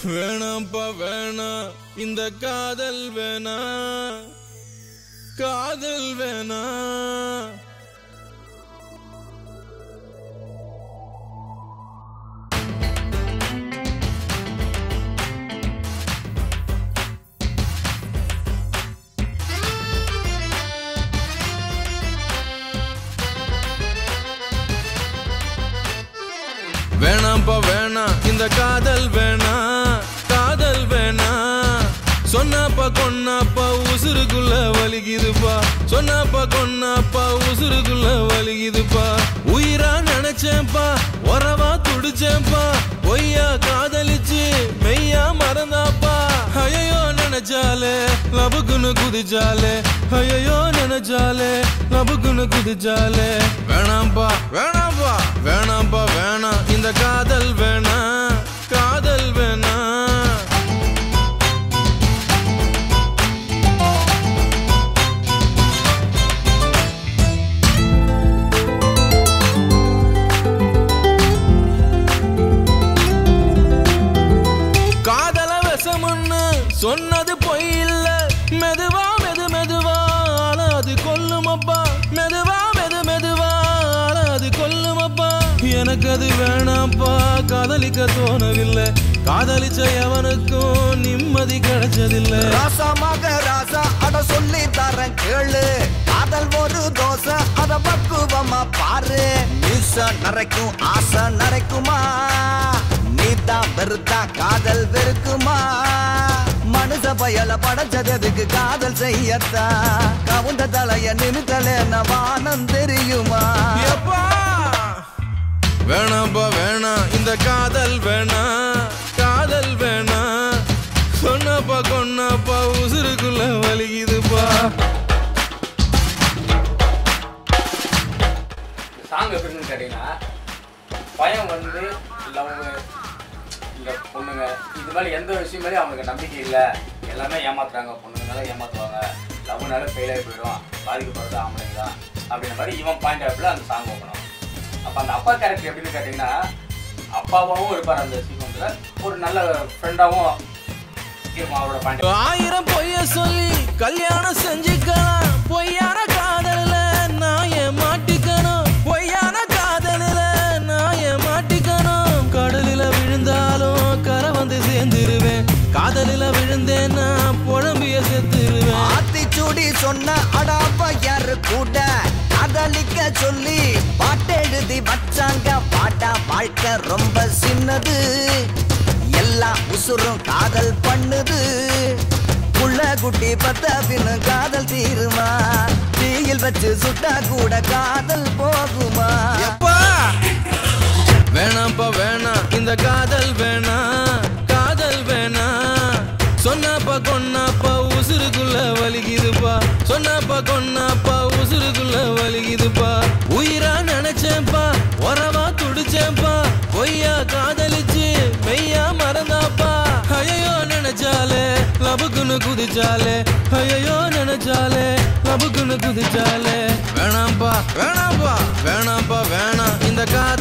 வேணாம்ப்பா வேணாம் இந்த காதல் வேணா காதல் வேணா வேணாம்ப்பா வேணாம் இந்த காதல் வேணா காதல் வேணா சொன்னாப்பா கொன்னாப்பா உசுருக்குள்ள வலிக்குதுப்பா சொன்னாப்பா கொன்னாப்பா உசுருக்குள்ள வலிக்குதுப்பா உயிரா நினைச்சேன்ப்பா உறவா துடிச்சேன்ப்பா பொய்யா காதலிச்சு மெய்யா மறந்தாப்பா ஐயோ நினைச்சாலே லபுக்குன்னு குதிச்சாலே ஐயோ நினைச்சாலே லபுக்குன்னு குதிச்சாலே வேணாம்ப்பா வேணாம்ப்பா வேணாம்ப்பா வேணாம் இந்த காதல் வேணா காதல் வேணா காதல விஷமுன்னு சொன்னது பொய் இல்ல மெதுவா மெது மெதுவா ஆனா அது கொல்லுமப்பா மெதுவா மெது மெதுவா ஆனா அது கொல்லுமப்பா எனக்கு அது வேணாம்ப்பா காதலிக்க தோணவில்லை காதலிச்ச எவனுக்கும் நிம்மதி கிடைச்சதில்லை ராசா மக ராசா அட சொல்லி தரேன் கேளு காதல் ஒரு தோசை அத பக்குவமா பாரு மீச நரைக்கும் ஆசை நரைக்குமா நீதான் வெறுத்தா காதல் வெறுக்குமா மனுஷ பயல படைச்சதுக்கு காதல் செய்யத்தா கவுந்த தலைய நிமித்தல வானம் தெரியுமா எப்பா வேணாம்பா வேணாம் இந்த காதல் வேணா காதல் வேணா சொன்னப்பா கொன்னப்பா உசுருக்குள்ள வலிக்குதுப்பா சாங் எப்படின்னு கேட்டீங்கன்னா பையன் வந்து லவ் இந்த பொண்ணுங்க இது மாதிரி எந்த விஷயம் மேலேயும் அவங்களுக்கு நம்பிக்கை இல்லை எல்லாமே ஏமாத்துறாங்க பொண்ணுங்கனால ஏமாத்துவாங்க லவ்னால ஃபெயில் ஆகி போயிடும் பாதிக்கப்படுறது ஆம்பளைங்க தான் அப்படின்ற மாதிரி இவன் பாயிண்ட் ஆஃப்ல அந்த சாங் ஓப்பனும் அப்போ அந்த அப்பா கேரக்டர் எப்படின்னு கேட்டிங்கன்னா அப்பாவாகவும் இருப்பார் அந்த சீக்வன்ஸில் ஒரு நல்ல ஃப்ரெண்டாகவும் இருக்கும் அவரோட பாயிண்ட் ஆயிரம் பொய்ய சொல்லி கல்யாணம் செஞ்சுக்கலாம் பொய்யான காதலில் நான் ஏன் மாட்டிக்கணும் பொய்யான காதலில் நான் ஏன் மாட்டிக்கணும் கடலில் விழுந்தாலும் கரை வந்து சேர்ந்துருவேன் காதலில் விழுந்தேன்னா புழம்பிய செத்துருவேன் ஆத்திச்சூடி சொன்ன அடாப்பா யாரு கூட காதலிக்க சொல்லி பாட்டெழுதி வச்சாங்க பாட்டா வாழ்க்கை ரொம்ப சின்னது எல்லா உசுரும் காதல் பண்ணுது புள்ள குட்டி பத்த பின்னு காதல் தீருமா தீயில் வச்சு சுட்டா கூட காதல் போகுமா எப்பா வேணாம்ப்பா வேணாம் இந்த காதல் வேணா காதல் வேணா சொன்னாப்பா கொன்னாப்பா உசுருக்குள்ள வலிக்குதுப்பா சொன்னாப்பா கொன்னாப்பா உசுருக்குள்ள வலிக்குதுப்பா உயிரா நினைச்சேன்ப்பா உறவா துடிச்சேன்ப்பா பொய்யா காதலிச்சு மெய்யா மறந்தாப்பா ஐயோ நினைச்சாலே லபுக்குன்னு குதிச்சாலே ஐயோ நினைச்சாலே லபுக்குன்னு குதிச்சாலே வேணாம்ப்பா வேணாம்ப்பா வேணாம்ப்பா வேணாம் இந்த காதல்